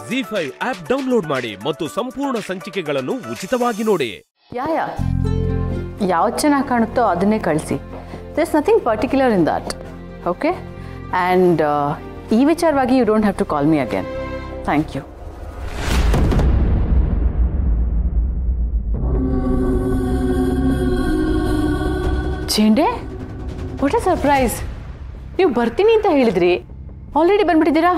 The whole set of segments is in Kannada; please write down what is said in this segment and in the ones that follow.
ಜಿ ಫೈವ್ ಆಪ್ ಡೌನ್ಲೋಡ್ ಮಾಡಿ ಮತ್ತು ಸಂಪೂರ್ಣ ಸಂಚಿಕೆಗಳನ್ನು ಉಚಿತವಾಗಿ ನೋಡಿ ಯಾ ಯಾ ಯಾವ್ದು ಚೆನ್ನಾಗಿ ಕಾಣುತ್ತೋ ಅದನ್ನೇ ಕಳಿಸಿ there is nothing particular in that okay and ಈ ವಿಚಾರವಾಗಿ you don't have to call me again thank you Chende what a surprise ನೀವು ಬರ್ತೀನಿ ಅಂತ ಹೇಳಿದ್ರಿ ಆಲ್ರೆಡಿ ಬಂದ್ಬಿಟ್ಟಿದ್ದೀರಾ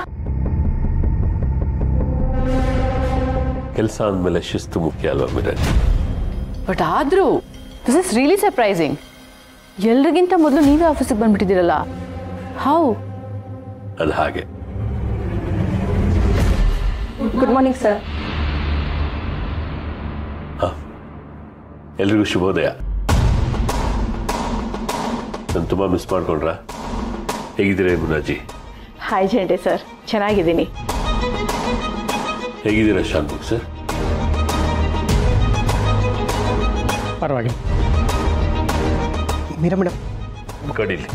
ಕೆಲಸ ಅಂದಮೇಲೆ ಶಿಸ್ತು ಮುಖ್ಯ ಅಲ್ವಾ ಮಿರಾಜ್ ಬಟ್ ಆದರೂ ದಿಸ್ ಇಸ್ ರಿಯಲಿ ಸರ್ಪ್ರೈಸಿಂಗ್ ಎಲ್ರಿಗಿಂತ ಮೊದಲು ನೀವೇ ಆಫೀಸಿಗೆ ಬಂದ್ಬಿಟ್ಟಿದ್ದೀರಲ್ಲ ಹೌ ಅದು ಹಾಗೆ ಗುಡ್ ಮಾರ್ನಿಂಗ್ ಸರ್ ಎಲ್ರಿಗೂ ಶುಭೋದಯ ನಾನು ತುಂಬ ಮಿಸ್ ಮಾಡ್ಕೊಂಡ್ರಾ ಹೇಗಿದ್ದೀರಾ ಮುನಾಜಿ ಹಾಯ್ ಜೆಂಡೆ ಸರ್ ಚೆನ್ನಾಗಿದ್ದೀನಿ ಹೇಗಿದ್ದೀರಾ ಶಾನ್ಭುಗ್ ಸರ್ ಪರವಾಗಿಲ್ಲ ಮೀರಾ ಮೇಡಮ್ ಕಡೀಲಿ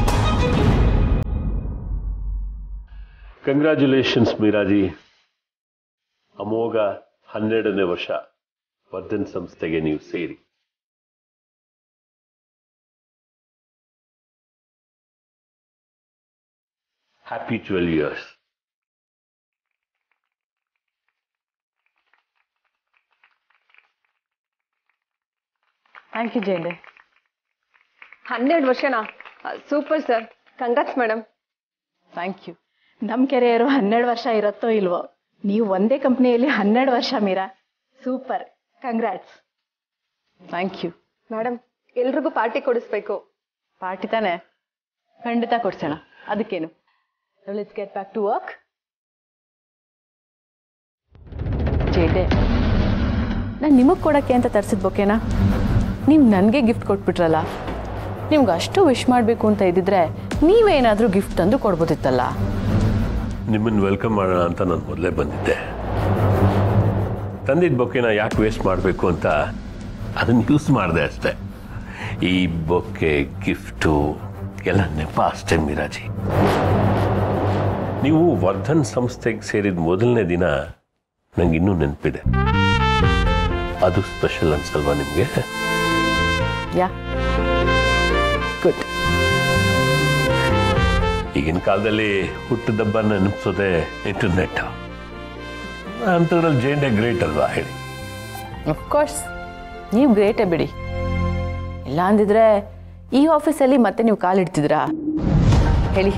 ಕಂಗ್ರ್ಯಾಚುಲೇಷನ್ಸ್ ಮೀರಾಜಿ ಅಮೋಘ ಹನ್ನೆರಡನೇ ವರ್ಷ ವರ್ಧನ್ ಸಂಸ್ಥೆಗೆ ನೀವು ಸೇರಿ happy twelve years thank you Jende ಹನ್ನೆರಡು ವರ್ಷನಾ super sir congrats madam thank you ನಮ್ಮ ಕೆರೆಯರು ಹನ್ನೆರಡು ವರ್ಷ ಇರುತ್ತೋ ಇಲ್ವೋ ನೀವು ಒಂದೇ ಕಂಪ್ನಿಯಲ್ಲಿ ಹನ್ನೆರಡು ವರ್ಷ Meera super congrats thank you madam ಎಲ್ರಿಗೂ ಪಾರ್ಟಿ ಕೊಡಿಸ್ಬೇಕು ಪಾರ್ಟಿ ತಾನೆ ಖಂಡಿತ ಕೊಡ್ಸೋಣ ಅದಕ್ಕೇನು let's get back to work Jede ನಾನು ನಿಮಗೆ ಕೊಡೋಕ್ಕೆ ಅಂತ ತರಿಸಿದ ಬೊಕೆನಾ ನೀವು ನನಗೆ ಗಿಫ್ಟ್ ಕೊಟ್ಬಿಟ್ರಲ್ಲ ನಿಮ್ಗೆ ಅಷ್ಟು ವಿಶ್ ಮಾಡಬೇಕು ಅಂತ ಇದ್ದಿದ್ರೆ ನೀವೇನಾದರೂ ಗಿಫ್ಟ್ ತಂದು ಕೊಡ್ಬೋದಿತ್ತಲ್ಲ ನಿಮ್ಮನ್ನು ವೆಲ್ಕಮ್ ಮಾಡೋಣ ಅಂತ ನಾನು ಮೊದಲೇ ಬಂದಿದ್ದೆ ತಂದಿದ್ದ ಬೊಕ್ಕೆನ ಯಾಕೆ ವೇಸ್ಟ್ ಮಾಡಬೇಕು ಅಂತ ಅದನ್ನು ಯೂಸ್ ಮಾಡಿದೆ ಅಷ್ಟೆ ಈ ಬೊಕ್ಕೆ ಗಿಫ್ಟು ಎಲ್ಲ ನೆಪ ಅಷ್ಟೇ ಮಿರಾಜಿ ನೀವು ವರ್ಧನ್ ಸಂಸ್ಥೆಗೆ ಸೇರಿದ ಮೊದಲನೇ ದಿನ ನಂಗೆ ಇನ್ನೂ ನೆನಪಿದೆ ಅದು ಸ್ಪೆಷಲ್ ಅನ್ಸಲ್ವಾ ನಿಮಗೆ ಯಾ ಗುಡ್ ಈಗಿನ ಕಾಲದಲ್ಲಿ ಹುಟ್ಟಿದಬ್ಬ ನೆನಪಿಸೋದೆ ಇಂಟರ್ನೆಟ್ ಅಂಥದ್ರಲ್ಲಿ ಜೇಂಡೆ ಗ್ರೇಟ್ ಅಲ್ವಾ ಹೇಳಿ ಅಫ್ಕೋರ್ಸ್ ನೀವು ಗ್ರೇಟೇ ಬಿಡಿ ಇಲ್ಲ ಅಂದಿದ್ರೆ ಈ ಆಫೀಸಲ್ಲಿ ಮತ್ತೆ ನೀವು ಕಾಲಿಡ್ತಿದ್ರಾ ಹೇಳಿ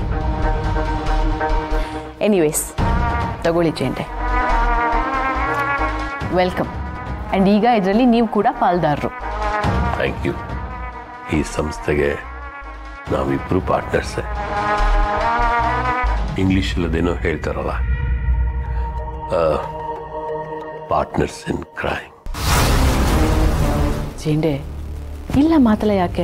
ಎನಿವೇಸ್ ತಗೊಳ್ಳಿ ಜೇಂಡೆ ವೆಲ್ಕಮ್ ಆ್ಯಂಡ್ ಈಗ ಇದರಲ್ಲಿ ನೀವು ಕೂಡ ಪಾಲ್ದಾರರು ಥ್ಯಾಂಕ್ ಯು ಈ ಸಂಸ್ಥೆಗೆ ನಾವಿಬ್ಬರು ಪಾರ್ಟ್ನರ್ಸೇ ಇಂಗ್ಲೀಷಲ್ಲಿ ಅದೇನೋ ಹೇಳ್ತಾರಲ್ಲ ಪಾರ್ಟ್ನರ್ಸ್ ಇನ್ ಕ್ರೈಮ್ ಜೇಂಡೆ ಇಲ್ಲ ಮಾತಲ್ಲ ಯಾಕೆ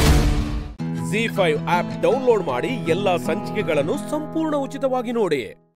ಜಿ ಫೈವ್ ಆಪ್ ಡೌನ್ಲೋಡ್ ಮಾಡಿ ಎಲ್ಲಾ ಸಂಚಿಕೆಗಳನ್ನು ಸಂಪೂರ್ಣ ಉಚಿತವಾಗಿ ನೋಡಿ